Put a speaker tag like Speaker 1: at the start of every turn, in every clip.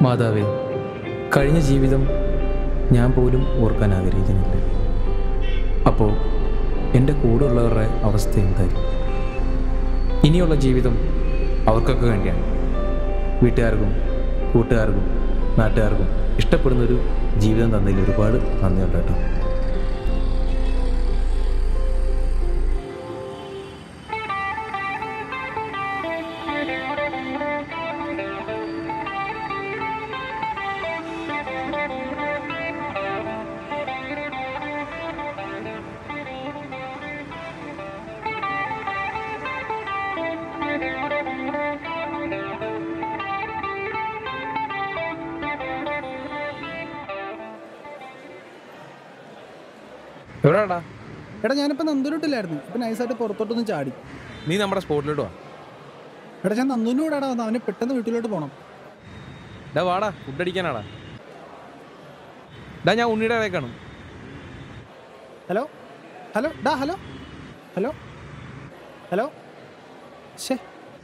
Speaker 1: മാതാവേ കഴിഞ്ഞ ജീവിതം ഞാൻ പോലും ഓർക്കാൻ ആഗ്രഹിക്കുന്നില്ല അപ്പോൾ എൻ്റെ കൂടെയുള്ളവരുടെ അവസ്ഥ എന്തായിരിക്കും ഇനിയുള്ള ജീവിതം അവർക്കൊക്കെ വേണ്ടിയാണ് വീട്ടുകാർക്കും കൂട്ടുകാർക്കും നാട്ടുകാർക്കും ഇഷ്ടപ്പെടുന്നൊരു ജീവിതം തന്നതിൽ ഒരുപാട് നന്ദിയുണ്ട് കേട്ടോ എവിടെയാടാ
Speaker 2: എടാ ഞാനിപ്പോൾ നന്ദൂരോട്ടില്ലായിരുന്നു ഇപ്പം നൈസായിട്ട് പുറത്തോട്ടൊന്ന് ചാടി
Speaker 1: നീ നമ്മുടെ സ്പോട്ടിലോട്ട് വാ
Speaker 2: എടാ ഞാൻ നന്ദൂൻ്റെ കൂടെ വന്നത് അവന് പെട്ടെന്ന് വീട്ടിലോട്ട് പോകണം
Speaker 1: ഡാ വാടാ ഫുഡ് അടിക്കാനാടാ ഡാ ഞാൻ ഉണ്ണിയുടെ കടയിൽ കാണും
Speaker 2: ഹലോ ഹലോ ഡാ ഹലോ ഹലോ ഹലോ ശേ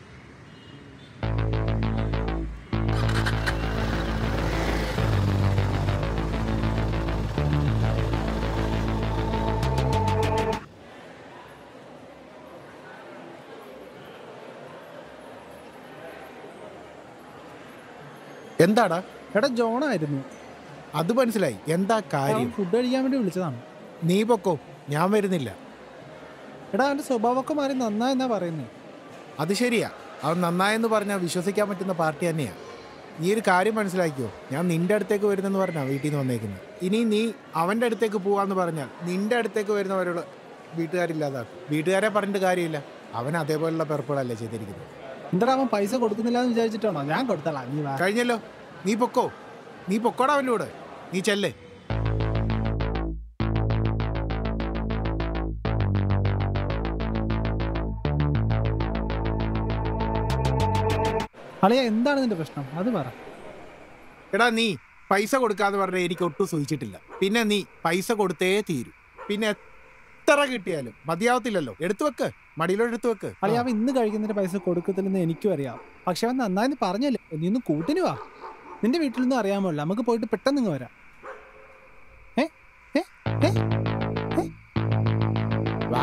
Speaker 3: എന്താടാ
Speaker 2: എടാ ജോണായിരുന്നു
Speaker 3: അത് മനസ്സിലായി എന്താ കാര്യം
Speaker 2: ഫുഡ് കഴിക്കാൻ വേണ്ടി വിളിച്ചതാണ്
Speaker 3: നീ പൊക്കോ ഞാൻ വരുന്നില്ല
Speaker 2: എടാ അവൻ്റെ സ്വഭാവമൊക്കെ മാറി നന്നായെന്നാ പറയുന്നത്
Speaker 3: അത് ശരിയാ അവൻ നന്നായെന്ന് പറഞ്ഞാൽ വിശ്വസിക്കാൻ പറ്റുന്ന പാർട്ടി തന്നെയാ നീ ഒരു കാര്യം മനസ്സിലാക്കിയോ ഞാൻ നിന്റെ അടുത്തേക്ക് വരുന്നെന്ന് പറഞ്ഞാ വീട്ടിൽ നിന്ന് വന്നേക്കുന്നത് ഇനി നീ അവൻ്റെ അടുത്തേക്ക് പോവാന്ന് പറഞ്ഞാൽ നിന്റെ അടുത്തേക്ക് വരുന്നവരോട് വീട്ടുകാരില്ലാതാക്കും വീട്ടുകാരെ പറഞ്ഞിട്ട് കാര്യമില്ല അവൻ അതേപോലുള്ള പെർപ്പുകളല്ലേ ചെയ്തിരിക്കുന്നത്
Speaker 2: എന്താ അവൻ പൈസ കൊടുക്കുന്നില്ല എന്ന് വിചാരിച്ചിട്ടാണോ ഞാൻ കൊടുത്തളാ നീ വാ
Speaker 3: കഴിഞ്ഞല്ലോ നീ പൊക്കോ നീ പൊക്കോടാ അവൻ്റെ കൂടെ നീ ചെല്ലേ
Speaker 2: അളിയ എന്താണ് നിന്റെ പ്രശ്നം അത് പറ
Speaker 3: എടാ നീ പൈസ കൊടുക്കാന്ന് പറഞ്ഞാൽ എനിക്ക് ഒട്ടും സൂചിച്ചിട്ടില്ല പിന്നെ നീ പൈസ കൊടുത്തേ തീരൂ പിന്നെ എത്ര കിട്ടിയാലും മതിയാവത്തില്ലല്ലോ എടുത്തു വെക്ക് മടിയിലോട്ട് എടുത്തു വെക്ക്
Speaker 2: അളിയ അവൻ ഇന്ന് കഴിക്കുന്നതിന്റെ പൈസ കൊടുക്കത്തില്ലെന്ന് എനിക്കും അറിയാം പക്ഷെ അവൻ നന്നായി പറഞ്ഞല്ലേ നീ ഒന്ന് കൂട്ടിന് വാ നിന്റെ വീട്ടിൽ നിന്നും അറിയാമല്ലോ നമുക്ക് പോയിട്ട് പെട്ടെന്ന് ഇങ്ങ് വരാം ഏ ഏ ഏ
Speaker 3: വാ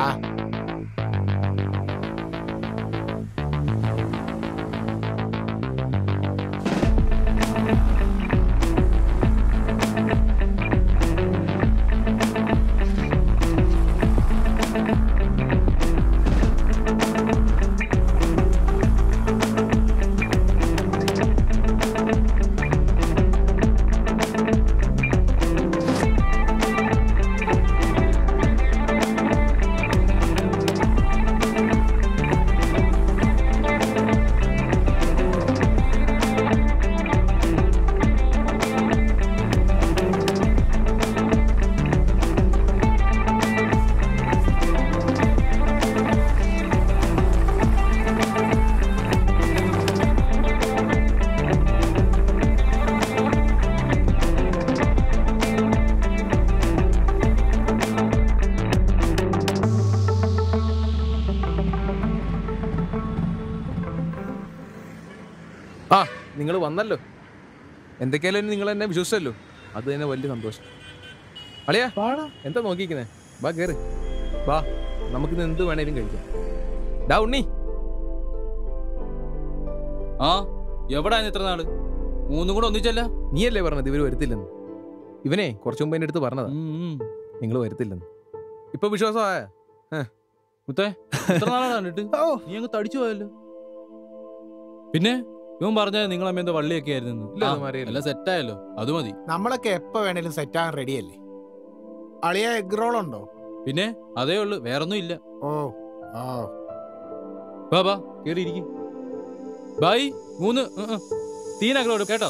Speaker 1: ആ നിങ്ങൾ വന്നല്ലോ എന്തൊക്കെയായാലും നിങ്ങൾ എന്നെ വിശ്വസിച്ചല്ലോ അത് തന്നെ വലിയ സന്തോഷം അളിയാ
Speaker 2: വാടാ
Speaker 1: എന്താ നോക്കിക്കുന്നേ വാ കേറ് വാ നമുക്കിന്ന് എന്ത് വേണേലും കഴിക്കാം ഡാ ഉണ്ണി
Speaker 4: ആ എവിടാണ് ഇത്ര നാള് മൂന്നും കൂടെ ഒന്നിച്ചല്ല
Speaker 1: നീയല്ലേ പറഞ്ഞത് ഇവര് വരുത്തില്ലെന്ന് ഇവനെ കുറച്ചു മുമ്പ് എൻ്റെ അടുത്ത് പറഞ്ഞതാ നിങ്ങൾ വരുത്തില്ലെന്ന് ഇപ്പൊ വിശ്വാസമായ
Speaker 4: മുത്തേ എത്ര നാളാണ് കണ്ടിട്ട്
Speaker 2: ഓ
Speaker 4: നീ അങ്ങ് തടിച്ചു പോയല്ലോ പിന്നെ ഇവൻ പറഞ്ഞ നിങ്ങൾ അമ്മ എന്താ വള്ളിയൊക്കെ ആയിരുന്നു
Speaker 1: ഇല്ല, അത് മാറിയല്ലോ.
Speaker 4: എല്ലാം സെറ്റായല്ലോ അത് മതി
Speaker 3: നമ്മളൊക്കെ എപ്പോ വേണേലും സെറ്റാകാൻ റെഡിയല്ലേ അളിയ എഗ് റോൾ ഉണ്ടോ
Speaker 4: പിന്നെ അതേ ഉള്ളു വേറൊന്നും ഇല്ല
Speaker 3: ഓ ആ
Speaker 4: ബാ ബാ കേറി ഇരിക്കും ബായ് മൂന്ന് തീനകളോട് കേട്ടോ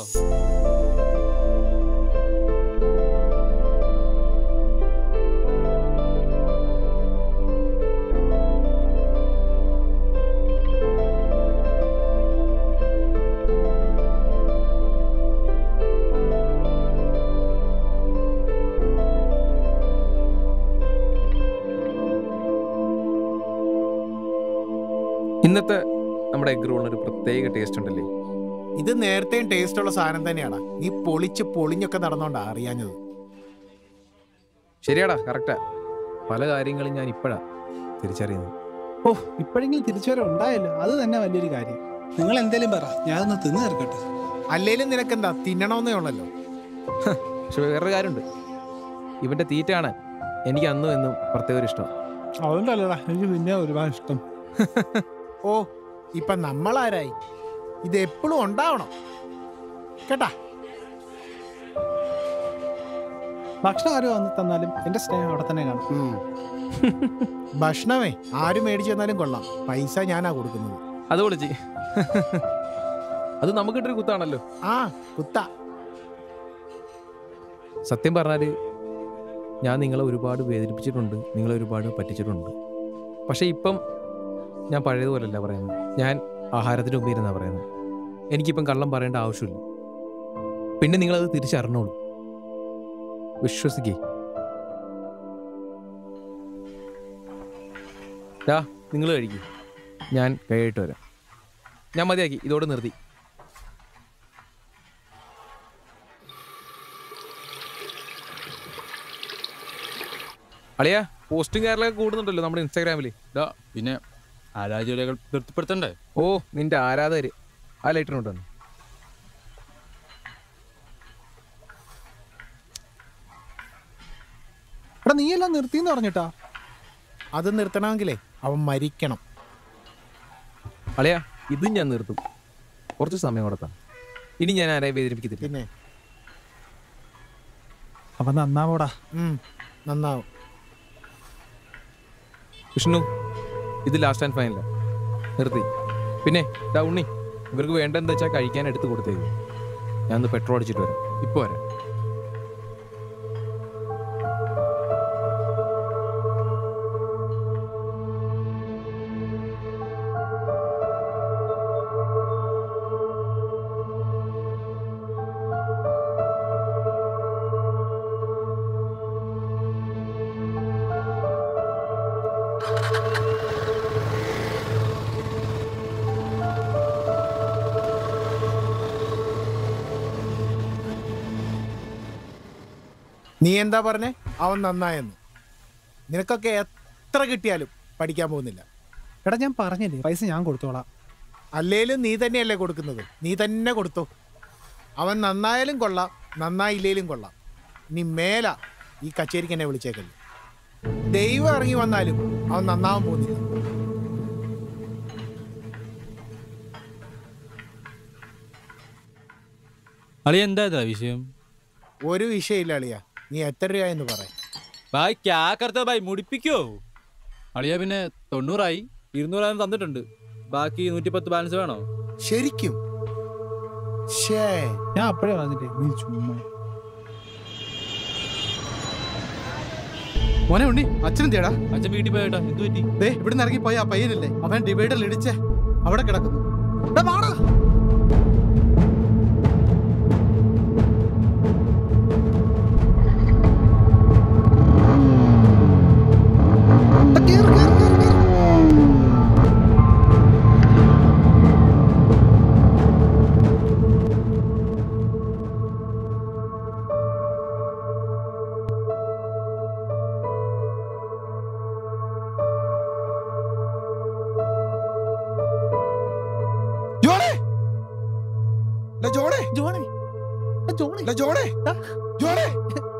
Speaker 1: ഇന്നത്തെ നമ്മുടെ എഗ് റോളിന് ഒരു പ്രത്യേക ടേസ്റ്റ് ഉണ്ടല്ലേ
Speaker 3: ഇത് നേരത്തെയും ടേസ്റ്റ് ഉള്ള സാധനം തന്നെയാടാ നീ പൊളിച്ച് പൊളിഞ്ഞൊക്കെ നടന്നോണ്ടാ അറിയാഞ്ഞത്
Speaker 1: ശരിയാടാ കറക്റ്റാ പല കാര്യങ്ങളും ഞാൻ ഇപ്പോഴാ തിരിച്ചറിയുന്നത്
Speaker 2: ഓ ഇപ്പോഴെങ്കിലും തിരിച്ചുവരെ ഉണ്ടായല്ലോ അത് തന്നെ വലിയൊരു കാര്യം നിങ്ങൾ എന്തേലും പറ ഞാനൊന്ന് തിന്നു തീർക്കട്ടെ
Speaker 3: അല്ലേലും നിനക്കെന്താ തിന്നണമെന്നേ ഉള്ളല്ലോ
Speaker 1: പക്ഷെ വേറൊരു കാര്യമുണ്ട് ഇവന്റെ തീറ്റ കാണാൻ എനിക്ക് അന്നും എന്നും പ്രത്യേക ഒരു ഇഷ്ടം
Speaker 2: അതുകൊണ്ടല്ലടാ എനിക്ക് പിന്നെ ഒരുപാട് ഇഷ്ടം
Speaker 3: ഓ ഇപ്പൊ നമ്മളാരായി ഇത് എപ്പോഴും ഉണ്ടാവണം കേട്ടാ
Speaker 2: ഭക്ഷണം ആരും വന്ന് തന്നാലും എന്റെ സ്നേഹം അവിടെ തന്നെ കാണും
Speaker 3: ഭക്ഷണമേ ആര് മേടിച്ചു തന്നാലും കൊള്ളാം പൈസ ഞാനാ കൊടുക്കുന്നത്
Speaker 1: അത് വിളിച്ച് അത് നമുക്ക് കിട്ടൊരു കുത്താണല്ലോ
Speaker 3: ആ കുത്ത
Speaker 1: സത്യം പറഞ്ഞാൽ ഞാൻ നിങ്ങളെ ഒരുപാട് വേദനിപ്പിച്ചിട്ടുണ്ട് നിങ്ങളെ ഒരുപാട് പറ്റിച്ചിട്ടുണ്ട് പക്ഷേ ഇപ്പം ഞാൻ പഴയതുപോലല്ല പറയുന്നത് ഞാൻ ആഹാരത്തിന് മുമ്പ് ഇരുന്നാ പറയുന്നത് എനിക്കിപ്പം കള്ളം പറയേണ്ട ആവശ്യമില്ല പിന്നെ നിങ്ങളത് തിരിച്ചറിഞ്ഞോളൂ വിശ്വസിക്കേ ഡാ നിങ്ങൾ കഴിക്കും ഞാൻ കഴിയിട്ട് വരാം ഞാൻ മതിയാക്കി ഇതോടെ നിർത്തി അളിയാ പോസ്റ്റും കാര്യങ്ങളൊക്കെ കൂടുന്നുണ്ടല്ലോ നമ്മുടെ ഇൻസ്റ്റാഗ്രാമിൽ
Speaker 4: ഇതാ പിന്നെ ആരാധ്യതകൾ തൃപ്തിപ്പെടുത്തണ്ടേ
Speaker 1: ഓ നിന്റെ ആരാധകര് ആ ലൈറ്റർ കൊണ്ടുവന്നു
Speaker 2: എടാ നീ എല്ലാം നിർത്തിന്ന് പറഞ്ഞിട്ടാ
Speaker 3: അത് നിർത്തണമെങ്കിലേ അവൻ മരിക്കണം
Speaker 1: അളിയാ ഇതും ഞാൻ നിർത്തും കുറച്ച് സമയം കൊടുത്താം ഇനി ഞാൻ ആരെയും വേദനിപ്പിക്കത്തില്ല
Speaker 3: പിന്നെ
Speaker 2: അപ്പൊ നന്നാവോടാ
Speaker 3: ഉം, നന്നാവും
Speaker 1: വിഷ്ണു ഇത് ലാസ്റ്റ് ആൻഡ് ഫൈനല നിർത്തി പിന്നെ ഡാ ഉണ്ണി ഇവർക്ക് വേണ്ട എന്താ വെച്ചാൽ കഴിക്കാൻ എടുത്ത് കൊടുത്തേക്ക് ഞാൻ ഒന്ന് പെട്രോൾ അടിച്ചിട്ട് വരാം ഇപ്പോൾ വരാം
Speaker 3: നീ എന്താ പറഞ്ഞേ അവൻ നന്നായെന്ന് നിനക്കൊക്കെ എത്ര കിട്ടിയാലും പഠിക്കാൻ പോകുന്നില്ല
Speaker 2: എടാ ഞാൻ പറഞ്ഞില്ലേ പൈസ ഞാൻ കൊടുത്തോളാം
Speaker 3: അല്ലേലും നീ തന്നെയല്ലേ കൊടുക്കുന്നത് നീ തന്നെ കൊടുത്തോ അവൻ നന്നായാലും കൊള്ളാം നന്നായില്ലേലും കൊള്ളാം നീ മേല ഈ കച്ചേരിക്ക് എന്നെ വിളിച്ചേക്കല്ലേ ദൈവം ഇറങ്ങി വന്നാലും അവൻ നന്നാവാൻ പോകുന്നില്ല
Speaker 4: അളിയ എന്താ ഇതാ വിഷയം
Speaker 3: ഒരു വിഷയമില്ല അളിയ നീ എത്ര രൂപ എന്ന് പറ
Speaker 4: ഭായ് ക്യാ കർത്ത ഭായ് മുടിപ്പിക്കോ അളിയ പിന്നെ തൊണ്ണൂറായി ഇരുന്നൂറായിരം തന്നിട്ടുണ്ട് ബാക്കി നൂറ്റിപ്പത്ത് ബാലൻസ് വേണോ
Speaker 3: ശരിക്കും ഷേ
Speaker 2: ഞാൻ അപ്പോഴേ പറഞ്ഞില്ലേ നീ ചുമ്മാ
Speaker 5: മോനെ ഉണ്ണി അച്ഛനും തേടാ
Speaker 4: അച്ഛൻ വീട്ടിൽ പോയേട്ടാ എന്ത് പറ്റി
Speaker 5: ദേ ഇവിടുന്ന് ഇറങ്ങിപ്പോയി ആ പയ്യനില്ലേ അവൻ ഡിവൈഡറിൽ ഇടിച്ച് അവിടെ കിടക്കുന്നു ദാ വാടാ. ദാ കേറ്, കേറ്, കേറ്, കേറ്. ജോണേ ലാ ജോണേ
Speaker 2: ജോണേ എടാ ജോണേ
Speaker 5: ലാ ജോണേ ജോണേ